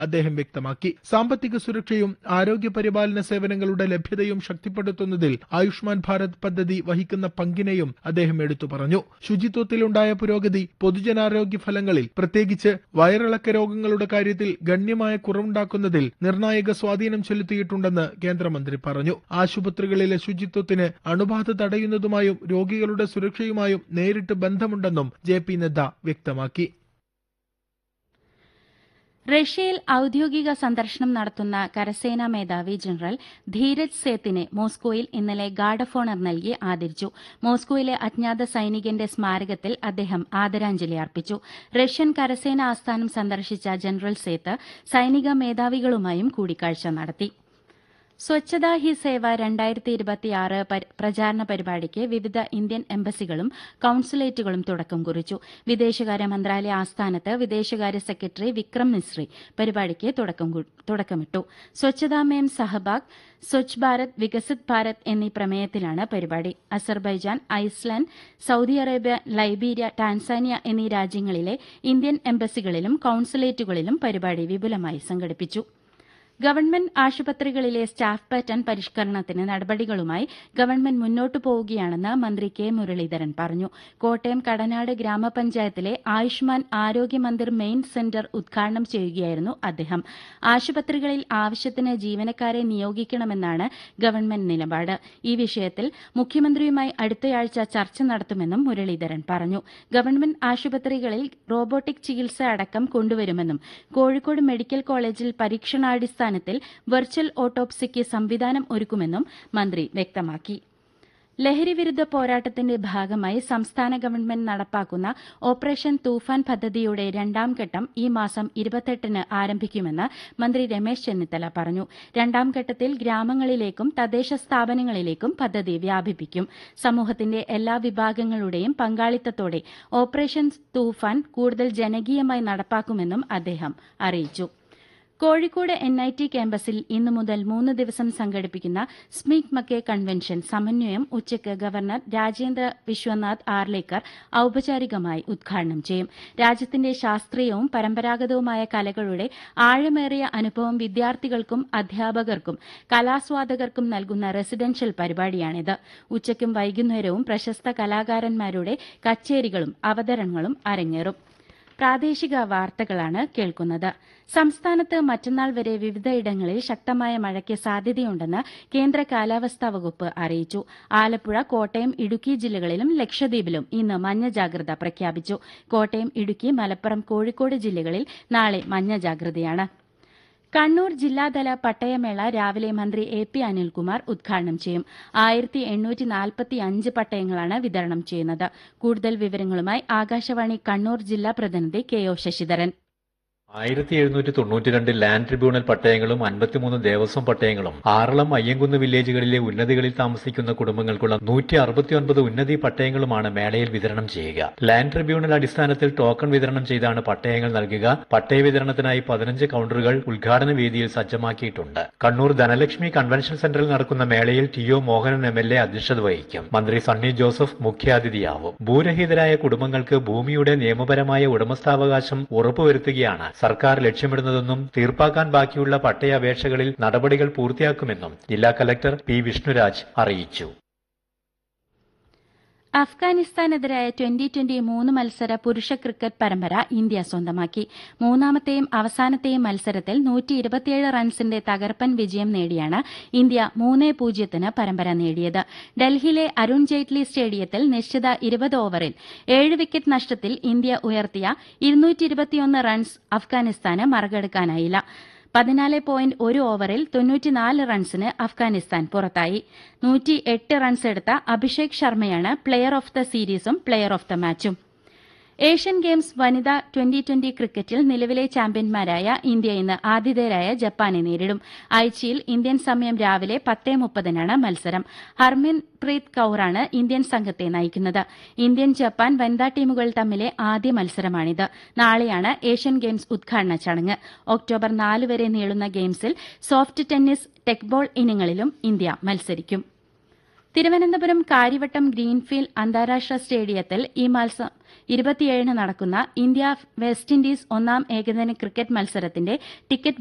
അദ്ദേഹം വ്യക്തമാക്കി സാമ്പത്തിക സുരക്ഷയും ആരോഗ്യ പരിപാലന സേവനങ്ങളുടെ ലഭ്യതയും ശക്തിപ്പെടുത്തുന്നതിൽ ആയുഷ്മാൻ ഭാരത് പദ്ധതി വഹിക്കുന്ന പങ്കിനെയും അദ്ദേഹം എടുത്തു പറഞ്ഞു ശുചിത്വത്തിലുണ്ടായ പുരോഗതി പൊതുജനാരോഗ്യ ഫലങ്ങളിൽ പ്രത്യേകിച്ച് വയറിളക്ക രോഗങ്ങളുടെ കാര്യത്തിൽ ഗണ്യമായ കുറവുണ്ടാക്കുന്നതിൽ നിർണായക സ്വാധീനം ചെലുത്തിയിട്ടുണ്ടെന്ന് കേന്ദ്രമന്ത്രി പറഞ്ഞു ആശുപത്രികളിലെ ശുചിത്വത്തിന് അണുബാധ തടയുന്നതുമായും രോഗികളുടെ സുരക്ഷയുമായും നേരിട്ട് ബന്ധമുണ്ടെന്നും ജെ പി നദ്ദ വ്യക്തമാക്കി റഷ്യയിൽ ഔദ്യോഗിക സന്ദർശനം നടത്തുന്ന കരസേനാ മേധാവി ജനറൽ ധീരജ് സേത്തിനെ മോസ്കോയിൽ ഇന്നലെ ഗാർഡ് ഓഫ് ഓണർ നൽകി ആദരിച്ചു മോസ്കോയിലെ അജ്ഞാത സൈനികന്റെ സ്മാരകത്തിൽ അദ്ദേഹം ആദരാഞ്ജലി അർപ്പിച്ചു റഷ്യൻ കരസേനാ ആസ്ഥാനം സന്ദർശിച്ച ജനറൽ സേത്ത് സൈനിക മേധാവികളുമായും കൂടിക്കാഴ്ച നടത്തി സ്വച്ഛതാ ഹി സേവ രണ്ടായിരത്തി ഇരുപത്തിയാറ് പ്രചാരണ പരിപാടിക്ക് വിവിധ ഇന്ത്യൻ എംബസികളും കൌൺസുലേറ്റുകളും തുടക്കം കുറിച്ചു വിദേശകാര്യ മന്ത്രാലയ ആസ്ഥാനത്ത് വിദേശകാര്യ സെക്രട്ടറി വിക്രം മിശ്രി പരിപാടിക്ക് തുടക്കമിട്ടു സ്വച്ഛതാ മേം സഹബാഗ് സ്വച്ഛ് ഭാരത് വികസിത് ഭാരത് എന്നീ പ്രമേയത്തിലാണ് പരിപാടി Azerbaijan Iceland Saudi Arabia Liberia Tanzania എന്നീ രാജ്യങ്ങളിലെ ഇന്ത്യൻ എംബസികളിലും കൌൺസുലേറ്റുകളിലും പരിപാടി വിപുലമായി സംഘടിപ്പിച്ചു ഗവൺമെന്റ് ആശുപത്രികളിലെ സ്റ്റാഫ് പാറ്റേൺ പരിഷ്കരണത്തിന് നടപടികളുമായി ഗവൺമെന്റ് മുന്നോട്ടു പോവുകയാണെന്ന് മന്ത്രി കെ മുരളീധരൻ പറഞ്ഞു കോട്ടയം കടനാട് ഗ്രാമപഞ്ചായത്തിലെ ആയുഷ്മാൻ ആരോഗ്യ മന്ദിർ മെയിൻ സെന്റർ ഉദ്ഘാടനം ചെയ്യുകയായിരുന്നു അദ്ദേഹം ആശുപത്രികളിൽ ആവശ്യത്തിന് ജീവനക്കാരെ നിയോഗിക്കണമെന്നാണ് ഗവൺമെന്റ് നിലപാട് ഈ വിഷയത്തിൽ മുഖ്യമന്ത്രിയുമായി അടുത്തയാഴ്ച ചർച്ച നടത്തുമെന്നും മുരളീധരൻ പറഞ്ഞു ഗവൺമെന്റ് ആശുപത്രികളിൽ റോബോട്ടിക് ചികിത്സ അടക്കം കൊണ്ടുവരുമെന്നും കോഴിക്കോട് മെഡിക്കൽ കോളേജിൽ പരീക്ഷണാടിസ്ഥാന അടിസ്ഥാനത്തിൽ വെർച്വൽ ഓട്ടോപ്സിക്ക് സംവിധാനം ഒരുക്കുമെന്നും മന്ത്രി വ്യക്തമാക്കി ലഹരിവിരുദ്ധ പോരാട്ടത്തിന്റെ ഭാഗമായി സംസ്ഥാന ഗവൺമെന്റ് നടപ്പാക്കുന്ന ഓപ്പറേഷൻ തൂഫാൻ പദ്ധതിയുടെ രണ്ടാം ഘട്ടം ഈ മാസം ഇരുപത്തെട്ടിന് ആരംഭിക്കുമെന്ന് മന്ത്രി രമേശ് ചെന്നിത്തല പറഞ്ഞു രണ്ടാം ഘട്ടത്തിൽ ഗ്രാമങ്ങളിലേക്കും തദ്ദേശ സ്ഥാപനങ്ങളിലേക്കും പദ്ധതി വ്യാപിപ്പിക്കും സമൂഹത്തിന്റെ എല്ലാ വിഭാഗങ്ങളുടെയും പങ്കാളിത്തത്തോടെ ഓപ്പറേഷൻ തൂഫാൻ കൂടുതൽ ജനകീയമായി നടപ്പാക്കുമെന്നും അദ്ദേഹം അറിയിച്ചു കോഴിക്കോട് എൻ ഐ ടി ക്യാമ്പസിൽ ഇന്നു മുതൽ മൂന്ന് ദിവസം സംഘടിപ്പിക്കുന്ന സ്മീക് മക്കേ കൺവെൻഷൻ സമന്വയം ഉച്ചയ്ക്ക് ഗവർണർ രാജേന്ദ്ര വിശ്വനാഥ് ആർലേക്കർ ഔപചാരികമായി ഉദ്ഘാടനം ചെയ്യും രാജ്യത്തിന്റെ ശാസ്ത്രീയവും പരമ്പരാഗതവുമായ കലകളുടെ ആഴമേറിയ അനുഭവം വിദ്യാർത്ഥികൾക്കും അധ്യാപകർക്കും കലാസ്വാദകർക്കും നൽകുന്ന റെസിഡൻഷ്യൽ പരിപാടിയാണിത് ഉച്ചയ്ക്കും വൈകുന്നേരവും പ്രശസ്ത കലാകാരന്മാരുടെ കച്ചേരികളും അവതരണങ്ങളും അരങ്ങേറും പ്രാദേശിക വാർത്തകളാണ് കേൾക്കുന്നത് സംസ്ഥാനത്ത് മറ്റന്നാൾ വരെ വിവിധയിടങ്ങളിൽ ശക്തമായ മഴയ്ക്ക് സാധ്യതയുണ്ടെന്ന് കേന്ദ്ര കാലാവസ്ഥാ വകുപ്പ് അറിയിച്ചു ആലപ്പുഴ കോട്ടയം ഇടുക്കി ജില്ലകളിലും ലക്ഷദ്വീപിലും ഇന്ന് മഞ്ഞ ജാഗ്രത പ്രഖ്യാപിച്ചു കോട്ടയം ഇടുക്കി മലപ്പുറം കോഴിക്കോട് ജില്ലകളിൽ നാളെ മഞ്ഞ ജാഗ്രതയാണ് കണ്ണൂർ ജില്ലാതല പട്ടയമേള രാവിലെ മന്ത്രി എ പി അനിൽകുമാർ ഉദ്ഘാടനം ചെയ്യും ആയിരത്തി എണ്ണൂറ്റി നാൽപ്പത്തി അഞ്ച് പട്ടയങ്ങളാണ് വിതരണം ചെയ്യുന്നത് കൂടുതൽ വിവരങ്ങളുമായി ആകാശവാണി കണ്ണൂർ ജില്ലാ പ്രതിനിധി കെ ഒ ശശിധരൻ ആയിരത്തി എഴുന്നൂറ്റി തൊണ്ണൂറ്റിരണ്ട് ലാൻഡ് ട്രിബ്യൂണൽ പട്ടയങ്ങളും അൻപത്തിമൂന്ന് ദേവസ്വം പട്ടയങ്ങളും ആറളം അയ്യങ്കുന്ന് വില്ലേജുകളിലെ ഉന്നതികളിൽ താമസിക്കുന്ന കുടുംബങ്ങൾക്കുള്ള നൂറ്റി അറുപത്തിയൊൻപത് ഉന്നതി പട്ടയങ്ങളുമാണ് മേളയിൽ വിതരണം ചെയ്യുക ലാൻഡ് ട്രിബ്യൂണൽ അടിസ്ഥാനത്തിൽ ടോക്കൺ വിതരണം ചെയ്താണ് പട്ടയങ്ങൾ നൽകുക പട്ടയ വിതരണത്തിനായി പതിനഞ്ച് കൌണ്ടറുകൾ ഉദ്ഘാടന വേദിയിൽ സജ്ജമാക്കിയിട്ടുണ്ട് കണ്ണൂർ ധനലക്ഷ്മി കൺവെൻഷൻ സെന്ററിൽ നടക്കുന്ന മേളയിൽ T O Mohanan M L A അധ്യക്ഷത വഹിക്കും മന്ത്രി സണ്ണി ജോസഫ് മുഖ്യാതിഥിയാവും ഭൂരഹിതരായ കുടുംബങ്ങൾക്ക് ഭൂമിയുടെ നിയമപരമായ ഉടമസ്ഥാവകാശം ഉറപ്പുവരുത്തുകയാണ് സർക്കാർ ലക്ഷ്യമിടുന്നതെന്നും തീർപ്പാക്കാൻ ബാക്കിയുള്ള പട്ടയ അപേക്ഷകളിൽ നടപടികൾ പൂർത്തിയാക്കുമെന്നും ജില്ലാ കലക്ടർ പി വിഷ്ണുരാജ് അറിയിച്ചു അഫ്ഗാനിസ്ഥാനെതിരായ ട്വന്റി ട്വന്റി മൂന്ന് മത്സര പുരുഷ ക്രിക്കറ്റ് പരമ്പര ഇന്ത്യ സ്വന്തമാക്കി മൂന്നാമത്തെയും അവസാനത്തെയും മത്സരത്തിൽ നൂറ്റി ഇരുപത്തിയേഴ് റൺസിന്റെ തകർപ്പൻ വിജയം നേടിയാണ് ഇന്ത്യ മൂന്ന് പൂജ്യത്തിന് പരമ്പര നേടിയത് ഡൽഹിയിലെ അരുൺ ജെയ്റ്റ്ലി സ്റ്റേഡിയത്തിൽ നിശ്ചിത ഇരുപത് ഓവറിൽ ഏഴ് വിക്കറ്റ് നഷ്ടത്തിൽ ഇന്ത്യ ഉയർത്തിയ ഇരുന്നൂറ്റി റൺസ് അഫ്ഗാനിസ്ഥാന് മറികടക്കാനായില്ല പതിനാല് പോയിന്റ് ഒരു ഓവറിൽ തൊണ്ണൂറ്റിനാല് റൺസിന് അഫ്ഗാനിസ്ഥാൻ പുറത്തായി നൂറ്റി എട്ട് റൺസ് എടുത്ത അഭിഷേക് ശർമ്മയാണ് പ്ലെയർ ഓഫ് ദ സീരീസും പ്ലെയർ ഓഫ് ദ മാച്ചും ഏഷ്യൻ ഗെയിംസ് വനിതാ ട്വന്റി ട്വന്റി ക്രിക്കറ്റിൽ നിലവിലെ ചാമ്പ്യന്മാരായ ഇന്ത്യ ഇന്ന് ആതിഥേയരായ ജപ്പാനെ നേരിടും ആഴ്ചയിൽ ഇന്ത്യൻ സമയം രാവിലെ പത്തേ മുപ്പതിനാണ് മത്സരം ഹർമിൻ പ്രീത് കൌറാണ് ഇന്ത്യൻ സംഘത്തെ നയിക്കുന്നത് ഇന്ത്യൻ ജപ്പാൻ വനിതാ ടീമുകൾ തമ്മിലെ ആദ്യ മത്സരമാണിത് നാളെയാണ് ഏഷ്യൻ ഗെയിംസ് ഉദ്ഘാടന ചടങ്ങ് ഒക്ടോബർ നാല് വരെ നീളുന്ന ഗെയിംസിൽ സോഫ്റ്റ് ടെന്നീസ് ടെക്ബോൾ ഇനങ്ങളിലും ഇന്ത്യ മത്സരിക്കും തിരുവനന്തപുരം കാര്യവട്ടം ഗ്രീൻഫീൽഡ് അന്താരാഷ്ട്ര സ്റ്റേഡിയത്തിൽ ഈ മാസം ഇരുപത്തിയേഴിന് നടക്കുന്ന ഇന്ത്യ വെസ്റ്റ് ഇൻഡീസ് ഒന്നാം ഏകദിന ക്രിക്കറ്റ് മത്സരത്തിന്റെ ടിക്കറ്റ്